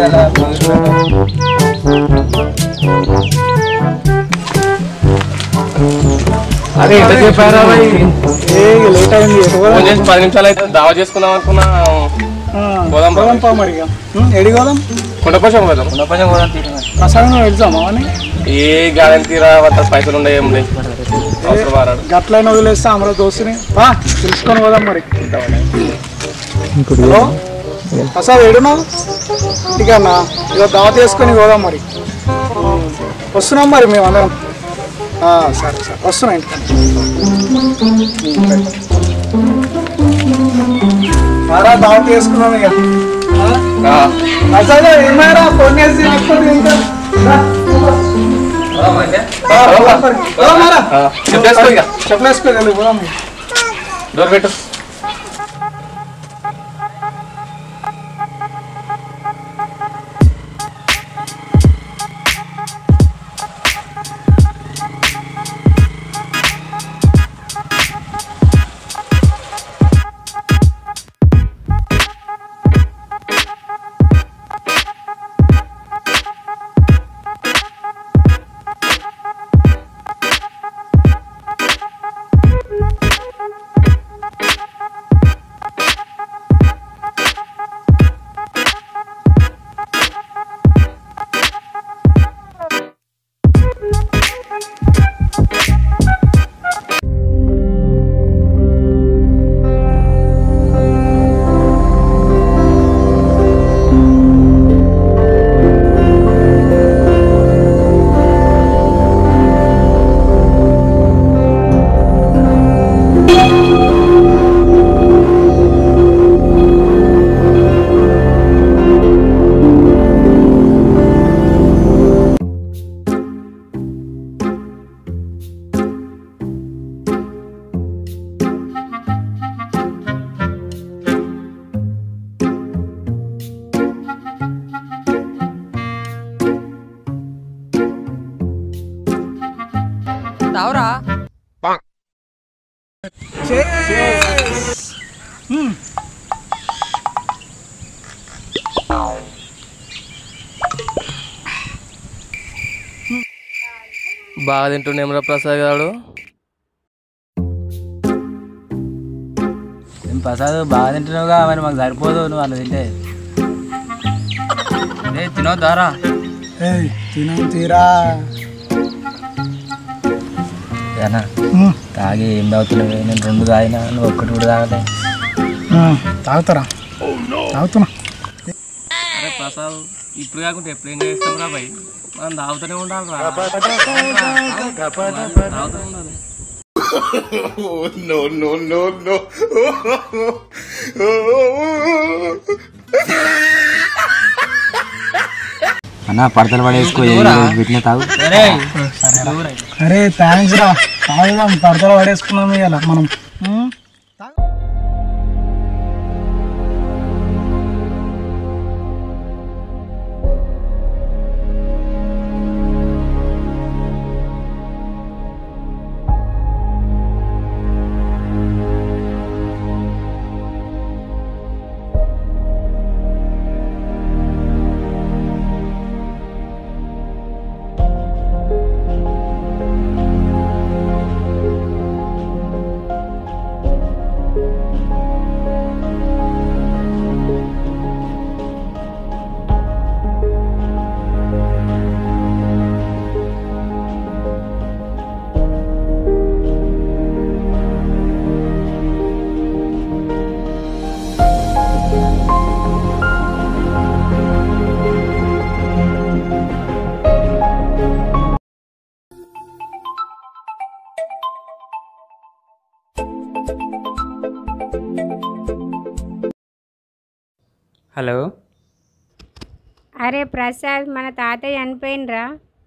అదే ఎంత చెప్పారా భయ్? ఏ లేట్ అయింది ఎటు పోదాం? ఫోన్ చేసి పది నిమిషాలు అయితే దావా చేసుకుందాం అనుకున్నా ఆ, పోదాం పోదాం పా మరి ఇక. ఉం, ఎడికి పోదాం కొండపోషం పోదాం కొంచెం పోదాం తీరు ప్రసాదం వెళ్తామా అని ఏ గాలి తీరా అంత పైసలు ఉండే ఏం లేదు అవసరం వారాడు గట్లైన వదిలేస్తే అమర దోస్తుని పా తెలుసుకొని పోదాం మరి హలో ప్రసాద్ ఏడున్నావు ఇక అన్న ఇక దావత్ చేసుకొని పోదాం మరి ఉం, వస్తున్నాం మరి మేము అందరం ఆ, సరే సరే వస్తున్నాం ఇంటికి మారా దావత్ చేసుకున్నాం ఇక ఆ? ప్రసాద్ ఏమైనా ఫోన్ చేసి లేకపోతే ఇంకా రా. ఆ, పోదాం మరి. పోదాం మారా. చెప్పేసుకో ఇక చెప్పలేసుకోగలి పోదాం ఇక. డోర్ పెట్టు తావురా బాగా తింటుండేమరా ప్రసాద్ గారు ఏం ప్రసాద్ బాగా తింటున్నావుగా మరి మాకు సరిపోదు నువ్వు అలా తింటే ఏ తినొద్దారా ఏయ్ తినం తీరా ఏనా ఉం. తాగి ఏం తాగుతున్నావు నేను రెండు తాగినా నువ్వు ఒక్కటి కూడా తాగలే ఉం, తాగుతారా తాగుతున్నా అరే ప్రసాద్ ఇప్పుడు కాకుండా ఎప్పుడు ఏం చేస్తాం రా భయ్ మనం తాగుతూనే ఉండాలి రా తాగుతూనే ఉండాలి అన్న పడతలు పడేసుకో పెట్టిన తాగు అరే థ్యాంక్స్ రా తాగుదాం పడతలో పడేసుకున్నాం ఇవాళ మనం ఉం? హలో అరే ప్రసాద్ మన తాతయ్య చనిపోయినరా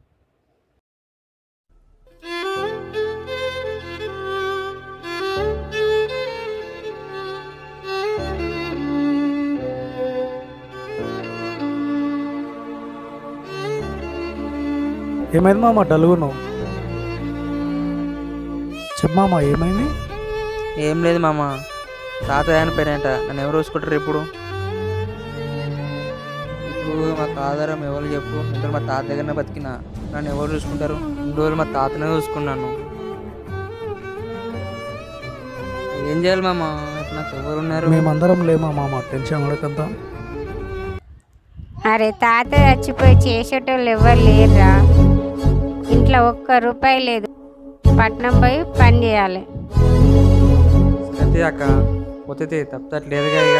ఏమైంది మామ డల్గున్నావు చెప్పమామ ఏమైంది ఏం లేదు మామ తాతయ్య అని పేరేంట నన్ను ఎవరు చూసుకుంటారు ఇప్పుడు ఇప్పుడు మాకు ఆధారం ఎవరు చెప్పు ఇంట్లో మా తాత దగ్గరనే బతికిన నన్ను ఎవరు చూసుకుంటారు ఇన్ని రోజులు మా తాతనే చూసుకున్నాను ఏం చేయాలి మామ ఇప్పుడు నాకు ఎవరు ఉన్నారు మేమందరం లేమా మామ టెన్షన్ పడకంతా అరే తాత చచ్చిపోయి చేసేటోళ్ళు ఎవరు లేరురా ఇంట్లో ఒక్క రూపాయి లేదు పట్నం పోయి పని చేయాలి అంతే అక్క పోతే తప్పట్లేదుగా ఇక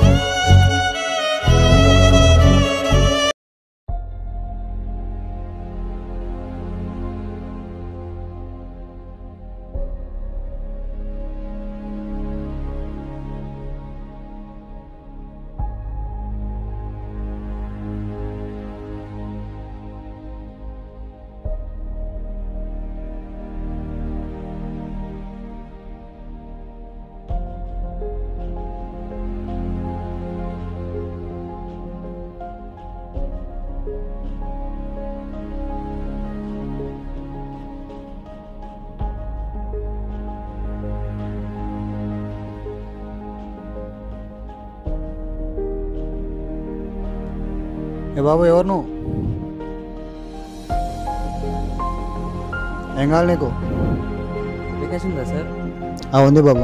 ఏ బాబు ఎవరు నువ్వు ఏం కావాలి నీకు అప్లికేషన్ ఉందా సార్ ఆ, ఉంది బాబు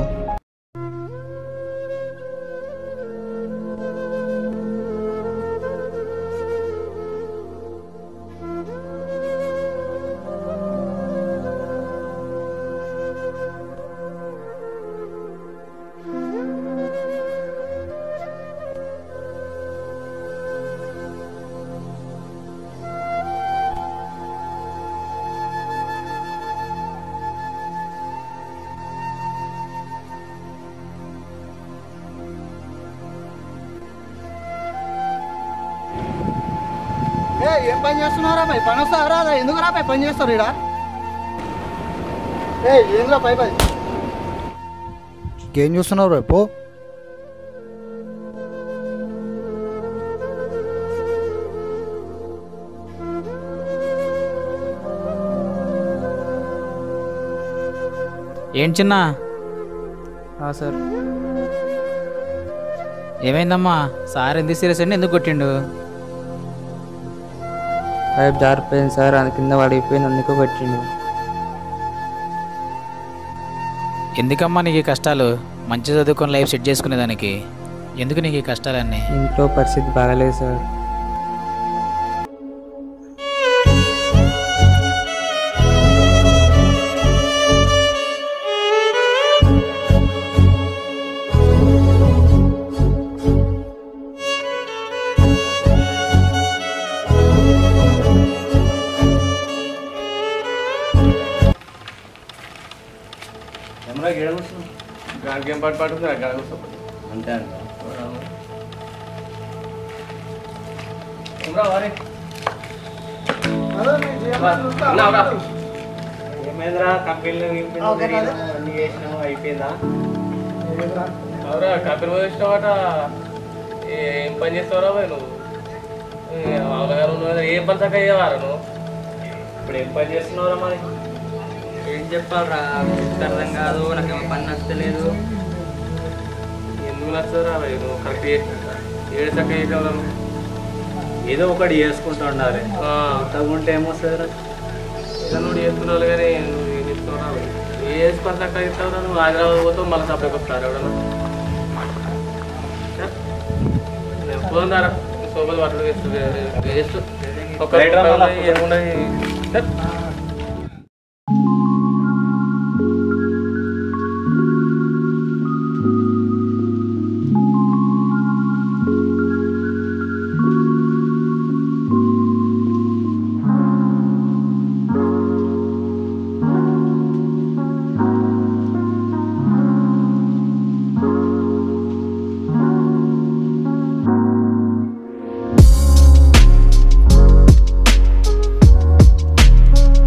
ఏం పని చేస్తున్నారా పై పని వస్తారా ఎందుకు రా పై పని చేస్తారు ఇక్కడ ఏ ఏంద్రా పై పై ఏం చూస్తున్నావు రేపు ఏం చిన్న ఆ, సార్ ఏమైందమ్మా సార్ ఎందుకు సీరియస్ అండి ఎందుకు కొట్టిండు పైప్ జారిపోయింది సార్ అది కింద పడిపోయింది అందుకు పెట్టిండు ఎందుకమ్మా నీకు ఈ కష్టాలు మంచి చదువుకొని లైఫ్ సెట్ చేసుకునేదానికి ఎందుకు నీకు ఈ కష్టాలన్నీ ఇంట్లో పరిస్థితి బాగాలేదు సార్ గాడికి ఏం పాటు పాటు గాడ కూర్చో అంతే అంట ఏమ్రా వారే ఉన్నావురా? ఏమైందిరా కంపెనీలో అన్ని చేసినావు అయిపోయిందా అవురా కంపెనీ పోయినావాట ఏం పని చేస్తావురా పోయి నువ్వు ఏ, మామూలుగా నువ్వు ఏదో ఏం పని చక్కగా అయ్యేవారా నువ్వు ఇప్పుడు ఏం పని చేస్తున్నావురా మరి ఏం చెప్పాలరా అర్థం కాదు నాకు పని నచ్చలేదు ఎందుకు నచ్చదురా భయ్ నువ్వు కరెక్ట్ ఏడు చక్కగా చేసావురా నువ్వు ఏదో ఒకటి చేసుకుంటూ ఉండాలి ఆ, తగ్గుంటే ఏమొస్తుందిరా ఏదో నువ్వు చేస్తున్నావు కానీ నువ్వు ఏం చెప్తావురా భయ్? ఏ వేసి పని చక్కగా ఇస్తావురా నువ్వు హైదరాబాద్ పోతావు మళ్ళీ సపరేట్ వస్తారు ఎవడన్నా నేను పోదారా సోపతి పట్టడం వేస్ట్ వేస్ట్ ఒక రైట్ రా మళ్ళా. ఏముండదు సార్ ఆ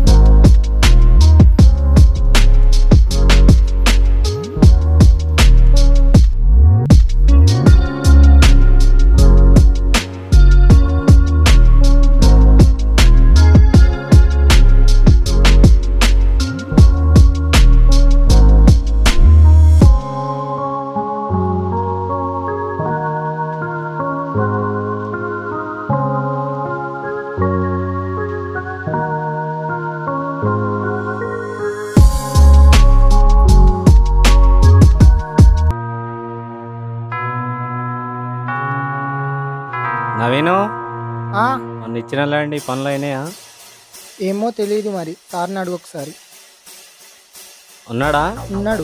నవీను ఆ, మొన్న ఇచ్చిన ల్యాండ్ ఈ పనులు అయినాయా ఏమో తెలియదు మరి సార్ని అడుగు ఒకసారి ఉన్నాడా ఉన్నాడు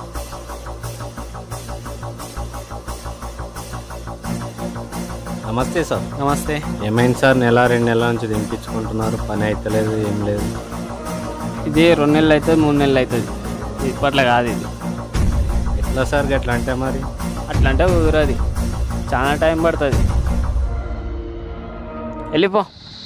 నమస్తే సార్ నమస్తే ఏమైంది సార్ నెల రెండు నెలల నుంచి దింపించుకుంటున్నారు పని అయితలేదు ఏం లేదు ఇది రెండు నెలలు అవుతుంది మూడు నెలలు అవుతుంది ఇప్పట్లో కాదు ఇది ఎట్లా సార్ ఎట్లా అంటే మరి అట్లా అంటే కుదరది చాలా టైం పడుతుంది వెళ్ళిపో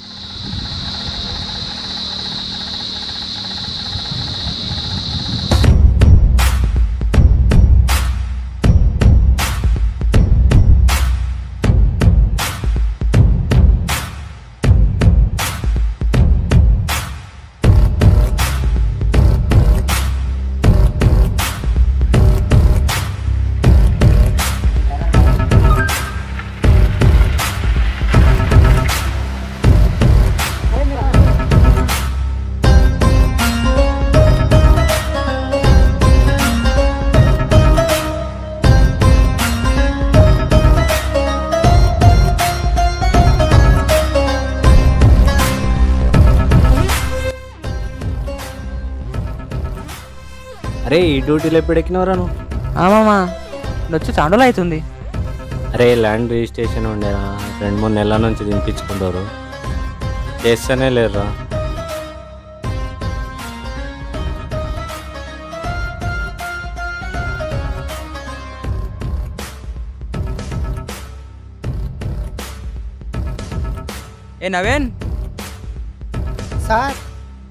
అరే ఈ డ్యూటీలో ఎప్పుడు ఎక్కినవరా నువ్వు మామా వచ్చి చాండోలు అవుతుంది అరే ల్యాండ్ రిజిస్ట్రేషన్ ఉండేరా రెండు మూడు నెలల నుంచి దింపించుకుంటారు చేస్తేనే లేరురా ఏ నవీన్ సార్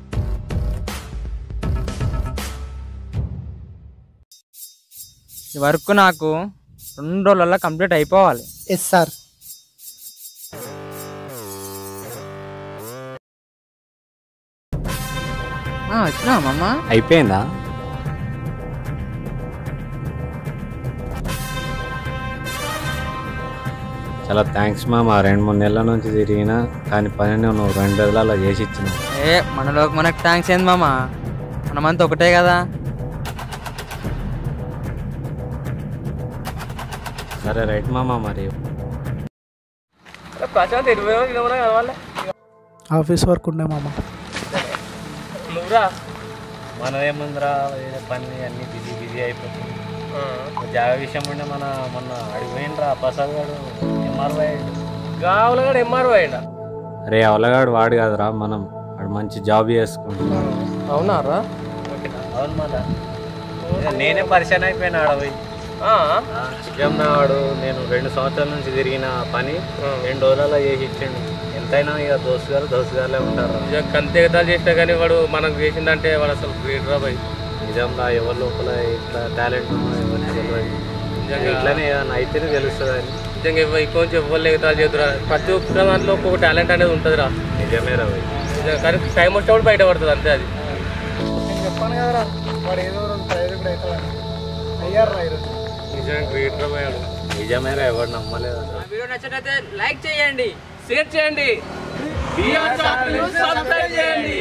ఈ వర్క్ నాకు రెండు రోజులలో కంప్లీట్ అయిపోవాలి ఎస్ సార్ వచ్చినా మమ్మ అయిపోయిందా చాలా థ్యాంక్స్ మామ రెండు మూడు నెలల నుంచి తిరిగినా కానీ పని నువ్వు రెండు రోజులలో చేసి ఇచ్చినావు ఏ మనలోకి మనకు థ్యాంక్స్ ఏంది మామ మనమంతా ఒకటే కదా సరే రైట్ మామ మరి ప్రశాంత్ ఎటు పోయావు ఇలా ఉన్నా కలవాలి ఆఫీస్ వర్క్ ఉండే మామ నువ్వురా మనం ఏముందిరా వేరే పని అన్ని బిజీ బిజీ అయిపోతుంది జాగ విషయం ఉండే మన మొన్న అడిగిపోయినరా ప్రసాద్ గారు ఎంఆర్ఓ గావులో కూడా ఎంఆర్ఓ అయ్యిండా అరే అవలగాడు వాడు కాదురా మనం వాడు మంచి జాబ్ చేసుకుంటున్నాడు అవునారా అవును మళ్ళా నేనే పరిచయం అయిపోయినా ఆడపోయి వాడు నేను రెండు సంవత్సరాల నుంచి తిరిగిన పని రెండు రోజులలో చేసి ఇచ్చిండు ఎంతైనా ఇక దోస్తు గారు దోస్తు గారులే ఉంటారు కంతే ఎగతాలు చేసినా కానీ వాడు మనకు చేసిందంటే వాడు అసలు గ్రేట్ రా భయ్ నిజంగా ఎవరి లోపల ఇట్లా టాలెంట్ ఉందో ఎవరికి తెలియదు నిజంగా. ఇట్లానే ఏదైనా అయితేనే తెలుస్తుంది అని నిజంగా ఇవ్వ ఎక్కువ నుంచి ఎవ్వరు ఎగతాలు చేద్దురా ప్రతి ఒక్క దాంట్లో ఒక్కొక్క టాలెంట్ అనేది ఉంటుందిరా నిజమే రా భయ్. నిజంగా కానీ టైం వచ్చినప్పుడు బయట పడుతుంది అంతే అది నేను చెప్పాను కదరా వాడు ఏదో రెండు ప్రైవేట్ కూడా అవుతాడని అయ్యారు ఈరోజు నిజంగా గ్రేట్ రా భయ్ వాడు. నిజమే రా ఎవరు నమ్మలేదు అసలు. వీడియో నచ్చినట్లయితే లైక్ చేయండి షేర్ చేయండి సబ్స్క్రైబ్ చేయండి